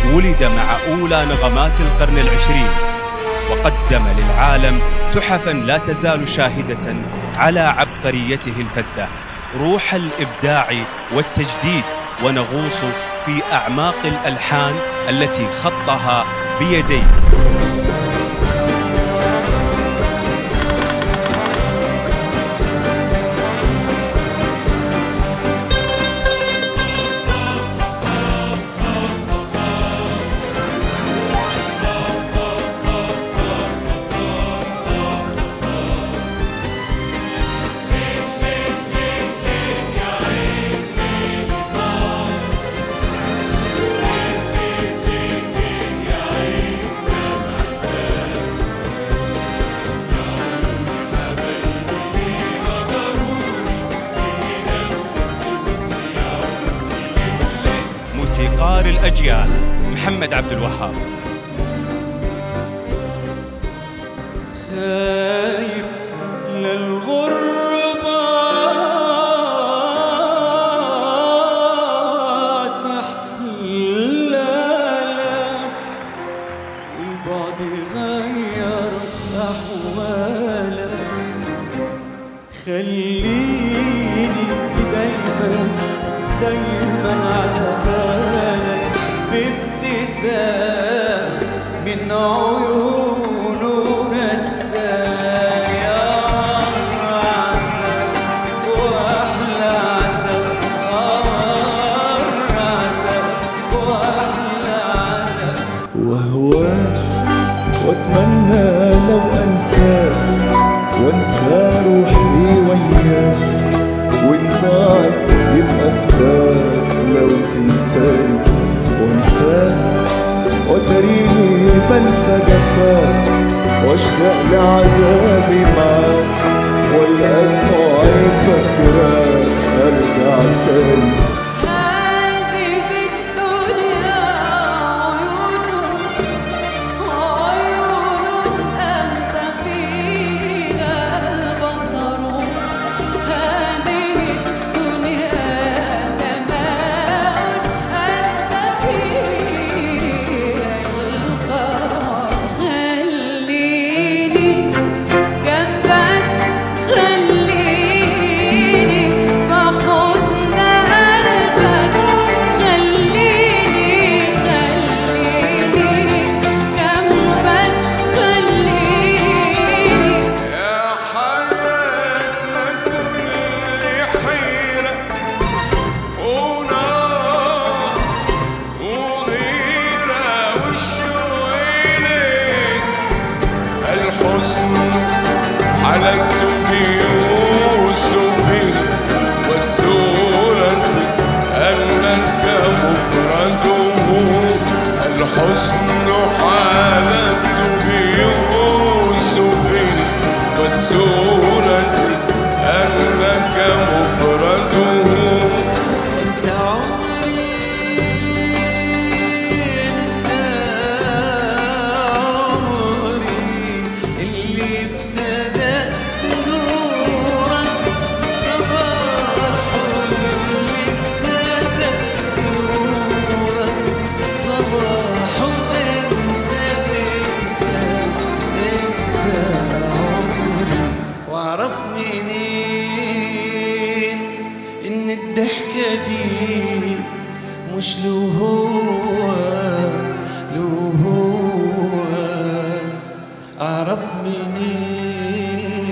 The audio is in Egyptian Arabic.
ولد مع أولى نغمات القرن العشرين وقدم للعالم تحفا لا تزال شاهدة على عبقريته الفذة روح الإبداع والتجديد ونغوص في أعماق الألحان التي خطها بيديه موسيقار الأجيال محمد عبد الوهاب خايف للغربة تحلالك البعد غير أحوالك خليني دايما دايما على بالك بابتسام من عيونه نسايا عسل واحلى عسل قمر عسل واحلى عسل وهواك واتمنى لو انساك وانسى روحي وياك وان ضاعت يبقى فداك لو تنساني وانساك وتريني بنسى جفاك واشتاق لعذابي معاك والقى دموعي فاكراك ارجع تاني هذه الدنيا عيون عيون أنت فيها البصر هذه الدنيا سماء أنت فيها القمر خليني جنبك خليني فخدنا قلبك خليني خليني جنبك خليني يا حياتنا كل حيرة ونار وغيرة وشويلك الحسن حلفت بيوسف والسورة أنك مفرده الحسن حلفت بيوسف والسورة أنك مفرده انت عمري انت عمري اللي ابتدى نورك صباح اللي ابتدى نورك صباح انت انت انت عمري واعرف منين ان الضحكة دي مش له هو له هو اعرف منين